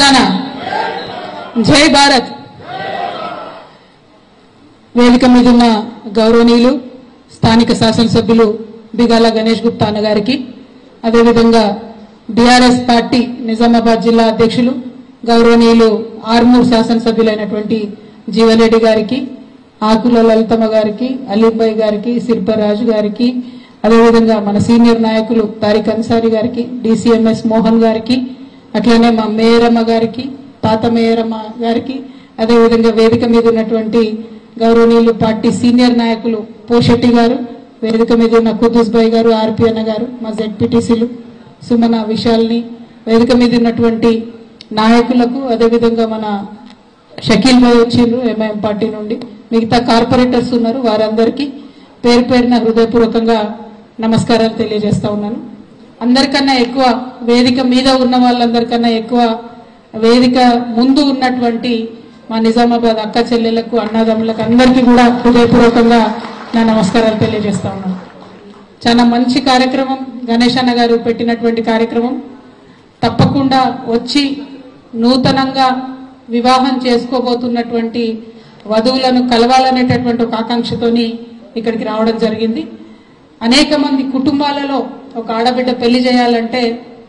తెలంగాణ జై భారత్ వేదిక మీద ఉన్న గౌరవనీయులు స్థానిక శాసనసభ్యులు బిగాల గణేష్ గుప్తా అన్న గారికి అదేవిధంగా బీఆర్ఎస్ పార్టీ నిజామాబాద్ జిల్లా అధ్యక్షులు గౌరవనీయులు ఆర్మూర్ శాసనసభ్యులైనటువంటి జీవన్రెడ్డి గారికి ఆకుల లలితమ్మ గారికి అలీంబాయి గారికి శిల్పరాజు గారికి అదేవిధంగా మన సీనియర్ నాయకులు తారిక్ అన్సారి గారికి డిసిఎంఎస్ మోహన్ గారికి అట్లనే మా మేయరమ్మ గారికి తాత మేయరమ్మ గారికి అదేవిధంగా వేదిక మీద ఉన్నటువంటి గౌరవనీయులు పార్టీ సీనియర్ నాయకులు పోషెట్టి గారు వేదిక మీద ఉన్న కుద్దూస్ భాయ్ గారు ఆర్పి అన్న గారు మా జెడ్పీటీసీలు సుమన విశాల్ని వేదిక మీద ఉన్నటువంటి నాయకులకు అదేవిధంగా మన షకీల్ భాయ్ వచ్చిండ్రు ఎంఐఎం పార్టీ నుండి మిగతా కార్పొరేటర్స్ ఉన్నారు వారందరికీ పేరు పేరున హృదయపూర్వకంగా నమస్కారాలు తెలియజేస్తా ఉన్నాను అందరికన్నా ఎక్కువ వేదిక మీద ఉన్న వాళ్ళందరికన్నా ఎక్కువ వేదిక ముందు ఉన్నటువంటి మా నిజామాబాద్ అక్క చెల్లెలకు అన్నదమ్ములకు అందరికీ కూడా హృదయపూర్వకంగా నా నమస్కారాలు తెలియజేస్తా ఉన్నాను చాలా మంచి కార్యక్రమం గణేష్ అన్న గారు పెట్టినటువంటి కార్యక్రమం తప్పకుండా వచ్చి నూతనంగా వివాహం చేసుకోబోతున్నటువంటి వధువులను కలవాలనేటటువంటి ఒక ఆకాంక్షతోని ఇక్కడికి రావడం జరిగింది అనేక మంది కుటుంబాలలో ఒక ఆడబిడ్డ పెళ్లి చేయాలంటే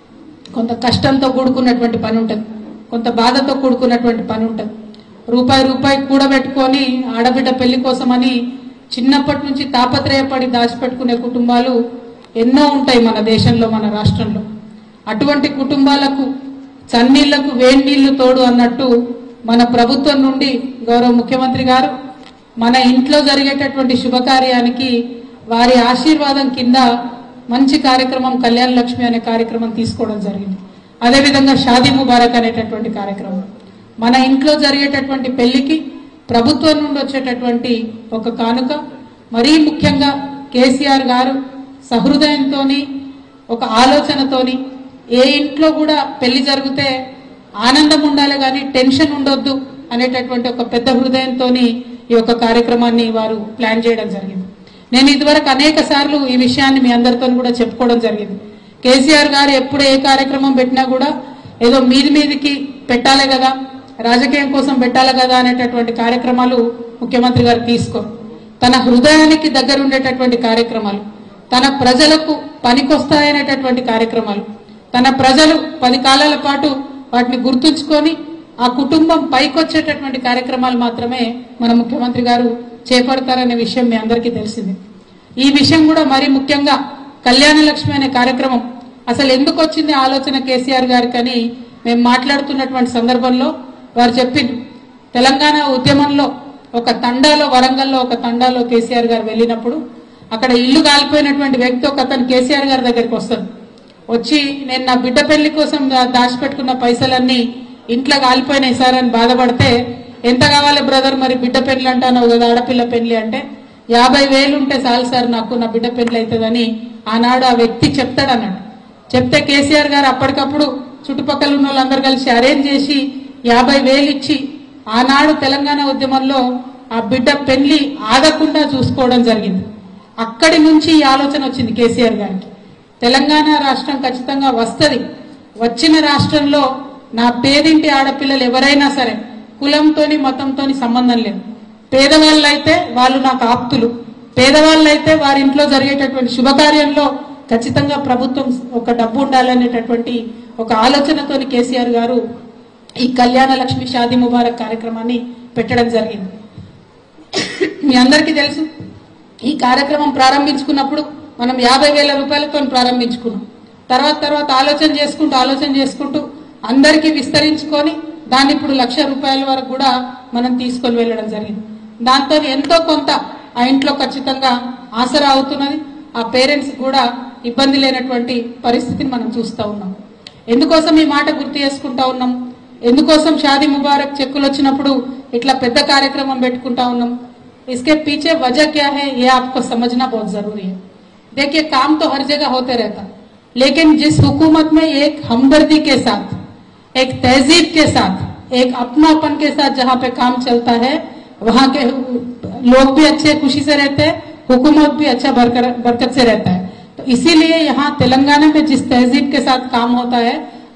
కొంత కష్టంతో కూడుకున్నటువంటి పని ఉంటుంది కొంత బాధతో కూడుకున్నటువంటి పని ఉంటుంది రూపాయి రూపాయి కూడబెట్టుకొని ఆడబిడ్డ పెళ్లి కోసమని చిన్నప్పటి నుంచి తాపత్రయపడి దాచిపెట్టుకునే కుటుంబాలు ఎన్నో ఉంటాయి మన దేశంలో మన రాష్ట్రంలో అటువంటి కుటుంబాలకు చన్నీళ్లకు వేడి నీళ్లు తోడు అన్నట్టు మన ప్రభుత్వం నుండి గౌరవ ముఖ్యమంత్రి గారు మన ఇంట్లో జరిగేటటువంటి శుభకార్యానికి వారి ఆశీర్వాదం కింద మంచి కార్యక్రమం కళ్యాణ లక్ష్మి అనే కార్యక్రమం తీసుకోవడం జరిగింది అదేవిధంగా షాదీ ముబారక్ అనేటటువంటి కార్యక్రమం మన ఇంట్లో జరిగేటటువంటి పెళ్లికి ప్రభుత్వం నుండి వచ్చేటటువంటి ఒక కానుక మరీ ముఖ్యంగా కేసీఆర్ గారు సహృదయంతోని ఒక ఆలోచనతోని ఏ ఇంట్లో కూడా పెళ్లి జరిగితే ఆనందం ఉండాలి కానీ టెన్షన్ ఉండొద్దు అనేటటువంటి ఒక పెద్ద హృదయంతోని ఈ యొక్క కార్యక్రమాన్ని వారు ప్లాన్ చేయడం జరిగింది నేను ఇదివరకు అనేక సార్లు ఈ విషయాన్ని మీ అందరితో కూడా చెప్పుకోవడం జరిగింది కేసీఆర్ గారు ఎప్పుడు ఏ కార్యక్రమం పెట్టినా కూడా ఏదో మీది మీదికి పెట్టాలి కదా రాజకీయం కోసం పెట్టాలి కదా అనేటటువంటి కార్యక్రమాలు ముఖ్యమంత్రి గారు తీసుకోరు తన హృదయానికి దగ్గర ఉండేటటువంటి కార్యక్రమాలు తన ప్రజలకు పనికొస్తాయనేటటువంటి కార్యక్రమాలు తన ప్రజలు పది కాలాల పాటు వాటిని గుర్తుంచుకొని ఆ కుటుంబం పైకొచ్చేటటువంటి కార్యక్రమాలు మాత్రమే మన ముఖ్యమంత్రి గారు చేపడతారనే విషయం మీ అందరికీ తెలిసింది ఈ విషయం కూడా మరీ ముఖ్యంగా కళ్యాణ లక్ష్మి అనే కార్యక్రమం అసలు ఎందుకు వచ్చింది ఆలోచన కేసీఆర్ గారికి అని మేము మాట్లాడుతున్నటువంటి సందర్భంలో వారు చెప్పింది తెలంగాణ ఉద్యమంలో ఒక తండాలో వరంగల్లో ఒక తండాలో కేసీఆర్ గారు వెళ్ళినప్పుడు అక్కడ ఇల్లు కాలిపోయినటువంటి వ్యక్తి ఒక అతను కేసీఆర్ గారి దగ్గరికి వస్తాడు వచ్చి నేను నా బిడ్డ పెళ్లి కోసం దా- దాచిపెట్టుకున్న పైసలన్నీ ఇంట్లో కాలిపోయినాయి సార్ అని బాధపడితే ఎంత కావాలి బ్రదర్ మరి బిడ్డ పెళ్లి అంటాను కదా ఆడపిల్ల పెళ్లి అంటే యాభై వేలు ఉంటే చాలు సార్ నాకు నా బిడ్డ పెళ్లి అవుతుందని ఆనాడు ఆ వ్యక్తి చెప్తాడు అన్నాడు చెప్తే కేసీఆర్ గారు అప్పటికప్పుడు చుట్టుపక్కల ఉన్న వాళ్ళందరూ కలిసి అరేంజ్ చేసి యాభై వేలు ఇచ్చి ఆనాడు తెలంగాణ ఉద్యమంలో ఆ బిడ్డ పెళ్లి ఆగకుండా చూసుకోవడం జరిగింది అక్కడి నుంచి ఈ ఆలోచన వచ్చింది కేసీఆర్ గారికి తెలంగాణ రాష్ట్రం ఖచ్చితంగా వస్తది వచ్చిన రాష్ట్రంలో నా పేదింటి ఆడపిల్లలు ఎవరైనా సరే కులంతోని మతంతోని సంబంధం లేదు పేదవాళ్ళు అయితే వాళ్ళు నాకు ఆప్తులు పేదవాళ్ళు అయితే వారి ఇంట్లో జరిగేటటువంటి శుభకార్యంలో ఖచ్చితంగా ప్రభుత్వం ఒక డబ్బు ఉండాలనేటటువంటి ఒక ఆలోచనతోని కేసీఆర్ గారు ఈ కళ్యాణ లక్ష్మి షాదీ ముబారక్ కార్యక్రమాన్ని పెట్టడం జరిగింది మీ అందరికీ తెలుసు ఈ కార్యక్రమం ప్రారంభించుకున్నప్పుడు మనం యాభై వేల రూపాయలతో ప్రారంభించుకున్నాం తర్వాత తర్వాత ఆలోచన చేసుకుంటూ ఆలోచన చేసుకుంటూ అందరికీ విస్తరించుకొని దాన్ని ఇప్పుడు లక్ష రూపాయల వరకు కూడా మనం తీసుకొని వెళ్ళడం జరిగింది దాంతో ఎంతో కొంత ఆ ఇంట్లో ఖచ్చితంగా ఆసరా అవుతున్నది ఆ పేరెంట్స్ కూడా ఇబ్బంది లేనటువంటి పరిస్థితిని మనం చూస్తూ ఉన్నాం ఎందుకోసం ఈ మాట గుర్తు చేసుకుంటా ఉన్నాం ఎందుకోసం షాదీ ముబారక్ చెక్కులు వచ్చినప్పుడు ఇట్లా పెద్ద కార్యక్రమం పెట్టుకుంటా ఉన్నాం इसके पीछे वजह क्या है ये आपको समझना बहुत जरूरी है देखिए काम तो हर जगह होते रहता लेकिन जिस हुकूमत में एक हमदर्दी के साथ एक तहजीब के साथ एक अपनापन के साथ जहाँ पे काम चलता है वहाँ के लोग भी अच्छे खुशी से रहते हैं हुकूमत भी अच्छा बरकर- बरकत से रहता है तो इसीलिए यहाँ तेलंगाना में जिस तहजीब के साथ काम होता है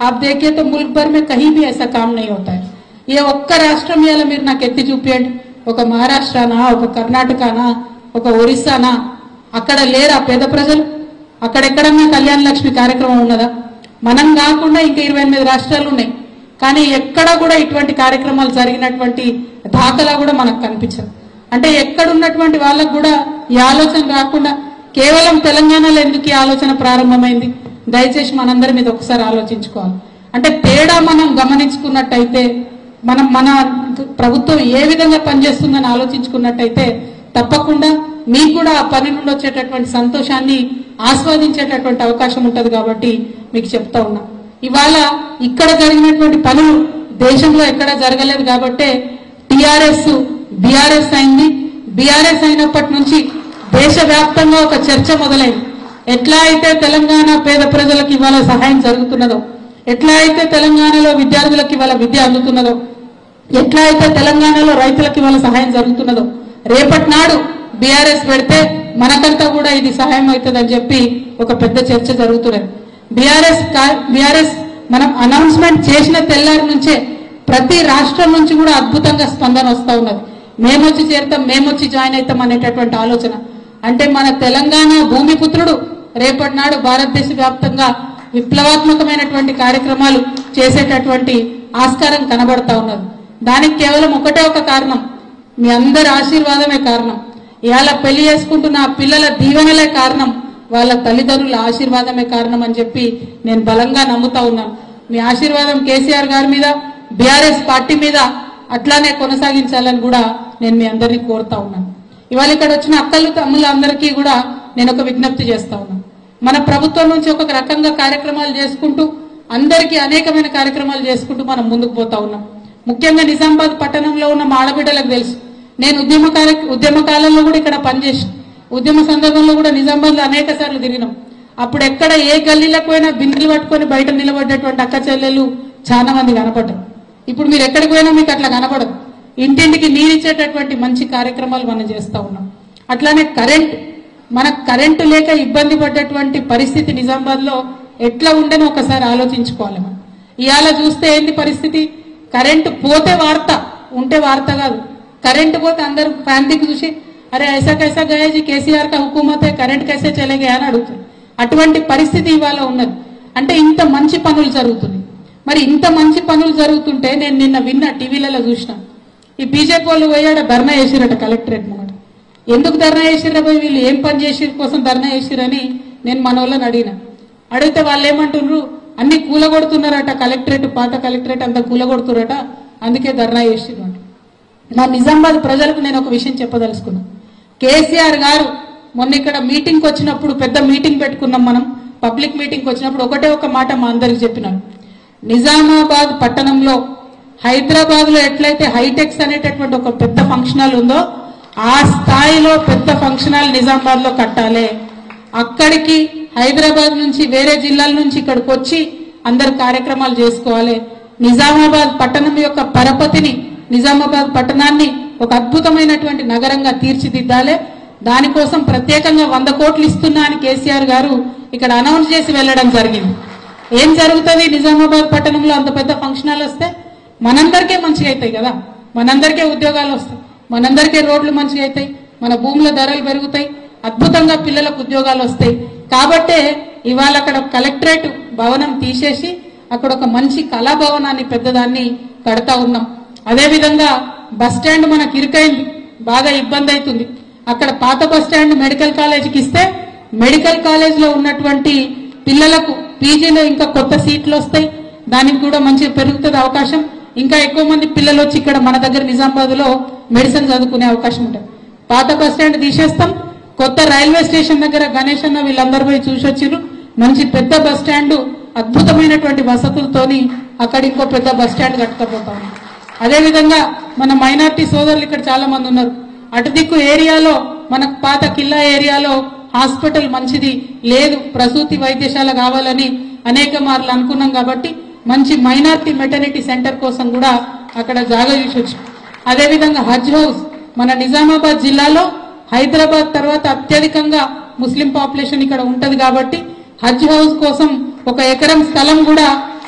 आप देखिए तो मुल्क भर में कहीं भी ऐसा काम नहीं होता है ఏ ఒక్క రాష్ట్రం ఇవాళ మీరు నాకు ఎత్తి చూపించండి ఒక మహారాష్ట్రనా ఒక కర్ణాటకనా ఒక ఒరిస్సానా అక్కడ లేరా పేద ప్రజలు అక్కడెక్కడన్నా కళ్యాణ లక్ష్మి కార్యక్రమం ఉన్నదా మనం కాకుండా ఇంకా ఇరవై ఎనిమిది రాష్ట్రాలు ఉన్నాయి కానీ ఎక్కడ కూడా ఇటువంటి కార్యక్రమాలు జరిగినటువంటి దాఖలా కూడా మనకు కనిపించదు అంటే ఎక్కడ ఉన్నటువంటి వాళ్ళకు కూడా ఈ ఆలోచన రాకుండా కేవలం తెలంగాణలో ఎందుకు ఈ ఆలోచన ప్రారంభమైంది దయచేసి మనందరి మీద ఒకసారి ఆలోచించుకోవాలి అంటే తేడా మనం గమనించుకున్నట్టయితే మనం మన ప్రభుత్వం ఏ విధంగా పనిచేస్తుందని ఆలోచించుకున్నట్టయితే తప్పకుండా మీకు కూడా ఆ పని నుండి వచ్చేటటువంటి సంతోషాన్ని ఆస్వాదించేటటువంటి అవకాశం ఉంటది కాబట్టి మీకు చెప్తా ఉన్నా ఇవాళ ఇక్కడ జరిగినటువంటి పనులు దేశంలో ఎక్కడ జరగలేదు కాబట్టే టిఆర్ఎస్ బీఆర్ఎస్ అయింది బీఆర్ఎస్ అయినప్పటి నుంచి దేశవ్యాప్తంగా ఒక చర్చ మొదలైంది ఎట్లా అయితే తెలంగాణ పేద ప్రజలకు ఇవాళ సహాయం జరుగుతున్నదో ఎట్లా అయితే తెలంగాణలో విద్యార్థులకు ఇవాళ విద్య అందుతున్నదో ఎట్లా అయితే తెలంగాణలో రైతులకు ఇవాళ సహాయం జరుగుతున్నదో రేపటి నాడు బీఆర్ఎస్ పెడితే మనకంతా కూడా ఇది సహాయం అవుతుందని చెప్పి ఒక పెద్ద చర్చ జరుగుతున్నది బీఆర్ఎస్ బీఆర్ఎస్ మనం అనౌన్స్మెంట్ చేసిన తెల్లారి నుంచే ప్రతి రాష్ట్రం నుంచి కూడా అద్భుతంగా స్పందన వస్తా ఉన్నది మేమొచ్చి చేరుతాం మేమొచ్చి జాయిన్ అవుతాం అనేటటువంటి ఆలోచన అంటే మన తెలంగాణ భూమిపుత్రుడు రేపటి నాడు భారతదేశ వ్యాప్తంగా విప్లవాత్మకమైనటువంటి కార్యక్రమాలు చేసేటటువంటి ఆస్కారం కనబడతా ఉన్నది దానికి కేవలం ఒకటే ఒక కారణం మీ అందరి ఆశీర్వాదమే కారణం ఇవాళ పెళ్లి చేసుకుంటున్న ఆ పిల్లల దీవెనలే కారణం వాళ్ళ తల్లిదండ్రుల ఆశీర్వాదమే కారణం అని చెప్పి నేను బలంగా నమ్ముతా ఉన్నాను మీ ఆశీర్వాదం కేసీఆర్ గారి మీద బీఆర్ఎస్ పార్టీ మీద అట్లానే కొనసాగించాలని కూడా నేను మీ అందరినీ కోరుతా ఉన్నాను ఇవాళ ఇక్కడ వచ్చిన అక్కలు తమ్ముళ్ళ అందరికీ కూడా నేను ఒక విజ్ఞప్తి చేస్తా ఉన్నాను మన ప్రభుత్వం నుంచి ఒక రకంగా కార్యక్రమాలు చేసుకుంటూ అందరికీ అనేకమైన కార్యక్రమాలు చేసుకుంటూ మనం ముందుకు పోతా ఉన్నాం ముఖ్యంగా నిజామాబాద్ పట్టణంలో ఉన్న మా ఆడబిడ్డలకు తెలుసు నేను ఉద్యమ కార్య ఉద్యమ కాలంలో కూడా ఇక్కడ పనిచేసి ఉద్యమ సందర్భంలో కూడా నిజామాబాద్ లో అనేక సార్లు తిరిగినాం అప్పుడు ఎక్కడ ఏ గల్లీలకు పోయినా బిందెలు పట్టుకొని బయట నిలబడ్డటువంటి అక్క చెల్లెలు చాలా మంది కనపడ్డారు ఇప్పుడు మీరు ఎక్కడికి పోయినా మీకు అట్లా కనపడదు ఇంటింటికి నీరిచ్చేటటువంటి మంచి కార్యక్రమాలు మనం చేస్తా ఉన్నాం అట్లానే కరెంట్ మనకు కరెంటు లేక ఇబ్బంది పడ్డటువంటి పరిస్థితి నిజామాబాద్ లో ఎట్లా ఉండని ఒకసారి ఆలోచించుకోవాలి మనం ఇవాళ చూస్తే ఏంటి పరిస్థితి కరెంటు పోతే వార్త ఉంటే వార్త కాదు కరెంటు పోతే అందరు ప్రాంతికి చూసి అరే ఐసా కైసా గయాజీ కేసీఆర్ కా హుకూమత్ హై, కరెంట్ కైసే చలేగా అని అడుగుతారు అటువంటి పరిస్థితి ఇవాళ ఉన్నది అంటే ఇంత మంచి పనులు జరుగుతున్నాయి మరి ఇంత మంచి పనులు జరుగుతుంటే నేను నిన్న విన్న టీవీలలో చూసిన ఈ బీజేపీ వాళ్ళు పోయాడ ధర్నా చేసిరట కలెక్టరేట్ ముంగట ఎందుకు ధర్నా చేసిర్రా పోయి వీళ్ళు ఏం పని చేసిర్ కోసం ధర్నా చేసిరని నేను మన వాళ్ళని అడిగిన అడిగితే వాళ్ళు ఏమంటున్నారు అన్ని కూలగొడుతున్నారట కలెక్టరేట్ పాత కలెక్టరేట్ అంతా కూలగొడుతున్నారట అందుకే ధర్నా చేసిర్రు అంట నా నిజామాబాద్ ప్రజలకు నేను ఒక విషయం చెప్పదలుచుకున్నా కేసీఆర్ గారు మొన్న ఇక్కడ మీటింగ్ వచ్చినప్పుడు పెద్ద మీటింగ్ పెట్టుకున్నాం మనం పబ్లిక్ మీటింగ్ వచ్చినప్పుడు ఒకటే ఒక మాట మా అందరికి చెప్పినారు నిజామాబాద్ పట్టణంలో హైదరాబాద్ లో ఎట్లయితే హైటెక్స్ అనేటటువంటి ఒక పెద్ద ఫంక్షన్ హాల్ ఉందో ఆ స్థాయిలో పెద్ద ఫంక్షన్ హాల్ నిజామాబాద్ లో కట్టాలి అక్కడికి హైదరాబాద్ నుంచి వేరే జిల్లాల నుంచి ఇక్కడికి వచ్చి అందరు కార్యక్రమాలు చేసుకోవాలి నిజామాబాద్ పట్టణం యొక్క పరపతిని నిజామాబాద్ పట్టణాన్ని ఒక అద్భుతమైనటువంటి నగరంగా తీర్చిదిద్దాలి దానికోసం ప్రత్యేకంగా వంద కోట్లు ఇస్తున్నా అని కేసీఆర్ గారు ఇక్కడ అనౌన్స్ చేసి వెళ్ళడం జరిగింది ఏం జరుగుతుంది నిజామాబాద్ పట్టణంలో అంత పెద్ద ఫంక్షన్ హాల్ వస్తే మనందరికీ మంచిగా అవుతాయి కదా మనందరికీ ఉద్యోగాలు వస్తాయి మనందరికీ రోడ్లు మంచిగా అవుతాయి మన భూముల ధరలు పెరుగుతాయి అద్భుతంగా పిల్లలకు ఉద్యోగాలు వస్తాయి కాబట్టే ఇవాళ అక్కడ కలెక్టరేట్ భవనం తీసేసి అక్కడ ఒక మంచి కళాభవనాన్ని పెద్దదాన్ని కడతా ఉన్నాం అదే విధంగా బస్ స్టాండ్ మనకి ఇరుకైంది బాగా ఇబ్బంది అవుతుంది అక్కడ పాత బస్ స్టాండ్ మెడికల్ కాలేజీకి ఇస్తే మెడికల్ కాలేజ్ లో ఉన్నటువంటి పిల్లలకు పీజీలో ఇంకా కొత్త సీట్లు వస్తాయి దానికి కూడా మంచి పెరుగుతుంది అవకాశం ఇంకా ఎక్కువ మంది పిల్లలు వచ్చి ఇక్కడ మన దగ్గర నిజామాబాద్ లో మెడిసిన్ చదువుకునే అవకాశం ఉంటుంది పాత బస్ స్టాండ్ తీసేస్తాం కొత్త రైల్వే స్టేషన్ దగ్గర గణేష్ అన్న వీళ్ళందరూ పోయి చూసి వచ్చిర్రు మంచి పెద్ద బస్ స్టాండ్ అద్భుతమైనటువంటి వసతులతోని అక్కడ ఇంకో పెద్ద బస్ స్టాండ్ కట్టుకపోతా ఉన్నాం అదే విధంగా మన మైనార్టీ సోదరులు ఇక్కడ చాలా మంది ఉన్నారు అటు దిక్కు ఏరియాలో మనకు పాత కిల్లా ఏరియాలో హాస్పిటల్ మంచిది లేదు ప్రసూతి వైద్యశాల కావాలని అనేక మార్లు అనుకున్నాం కాబట్టి మంచి మైనార్టీ మెటర్నిటీ సెంటర్ కోసం కూడా అక్కడ జాగా చూసొచ్చు అదే విధంగా హజ్ హౌస్ మన నిజామాబాద్ జిల్లాలో హైదరాబాద్ తర్వాత అత్యధికంగా ముస్లిం పాపులేషన్ ఇక్కడ ఉంటది కాబట్టి హజ్ హౌస్ కోసం ఒక ఎకరం స్థలం కూడా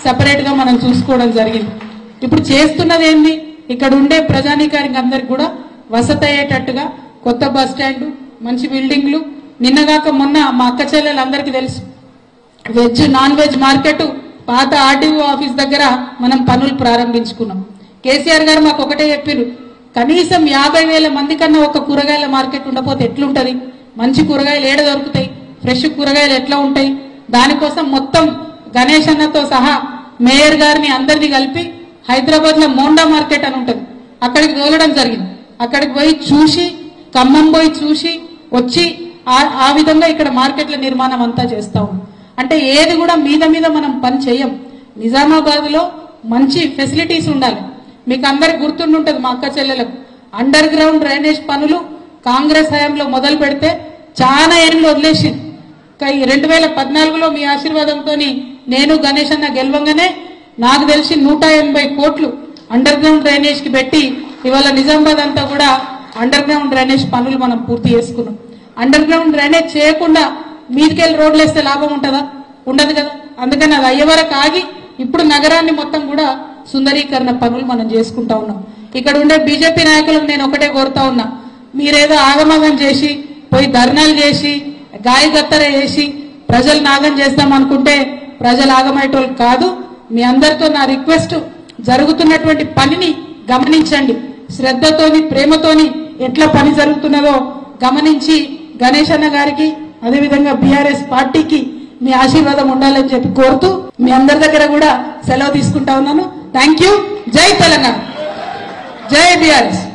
సపరేట్ గా మనం చూసుకోవడం జరిగింది ఇప్పుడు చేస్తున్నది ఏంది ఇక్కడ ఉండే ప్రజానీకానికి అందరికి కూడా వసతి అయ్యేటట్టుగా కొత్త బస్ స్టాండ్ మంచి బిల్డింగ్లు నిన్నగాక మొన్న మా అక్క చెల్లెలందరికీ తెలుసు వెజ్ నాన్ వెజ్ మార్కెట్ పాత ఆర్టీఓ ఆఫీస్ దగ్గర మనం పనులు ప్రారంభించుకున్నాం కేసీఆర్ గారు మాకు ఒకటే చెప్పారు కనీసం యాభై వేల మంది కన్నా ఒక కూరగాయల మార్కెట్ ఉండకపోతే ఎట్లుంటది మంచి కూరగాయలు ఏడ దొరుకుతాయి ఫ్రెష్ కూరగాయలు ఎట్లా ఉంటాయి దానికోసం మొత్తం గణేష్ అన్నతో సహా మేయర్ గారిని అందరినీ కలిపి హైదరాబాద్ లో మోండా మార్కెట్ అని ఉంటది అక్కడికి తోలడం జరిగింది అక్కడికి పోయి చూసి ఖమ్మం పోయి చూసి వచ్చి ఆ- ఆ విధంగా ఇక్కడ మార్కెట్ల నిర్మాణం అంతా చేస్తా ఉన్నాం అంటే ఏది కూడా మీద మీద మనం పని చేయం నిజామాబాద్ లో మంచి ఫెసిలిటీస్ ఉండాలి మీకు అందరికి గుర్తుండి ఉంటుంది మా అక్క చెల్లెలకు అండర్ గ్రౌండ్ డ్రైనేజ్ పనులు కాంగ్రెస్ హయాంలో మొదలు పెడితే చాలా ఏళ్ళు వదిలేసింది రెండు వేల పద్నాలుగులో మీ ఆశీర్వాదంతో నేను గణేష్ అన్న గెలవంగానే నాకు తెలిసి నూట ఎనభై కోట్లు అండర్ గ్రౌండ్ డ్రైనేజ్ కి పెట్టి ఇవాళ నిజామాబాద్ అంతా కూడా అండర్ గ్రౌండ్ డ్రైనేజ్ పనులు మనం పూర్తి చేసుకున్నాం అండర్ గ్రౌండ్ డ్రైనేజ్ చేయకుండా మీదికెళ్ళి రోడ్లు వేస్తే లాభం ఉంటుందా ఉండదు కదా అందుకని అది అయ్యే వరకు ఆగి ఇప్పుడు నగరాన్ని మొత్తం కూడా సుందరీకరణ పనులు మనం చేసుకుంటా ఉన్నాం ఇక్కడ ఉండే బీజేపీ నాయకులకు నేను ఒకటే కోరుతా ఉన్నా మీరేదో ఆగమాగం చేసి పోయి ధర్నాలు చేసి గాయగత్తర చేసి ప్రజలు నాగం చేస్తాం అనుకుంటే ప్రజలు ఆగమయ్యేటోళ్ళు కాదు మీ అందరితో నా రిక్వెస్ట్ జరుగుతున్నటువంటి పనిని గమనించండి శ్రద్ధతోని ప్రేమతోని ఎట్లా పని జరుగుతున్నదో గమనించి గణేష్ అన్న గారికి అదేవిధంగా బీఆర్ఎస్ పార్టీకి మీ ఆశీర్వాదం ఉండాలని చెప్పి కోరుతూ మీ అందరి దగ్గర కూడా సెలవు తీసుకుంటా ఉన్నాను థ్యాంక్ యూ జై తెలంగాణ జై బీఆర్ఎస్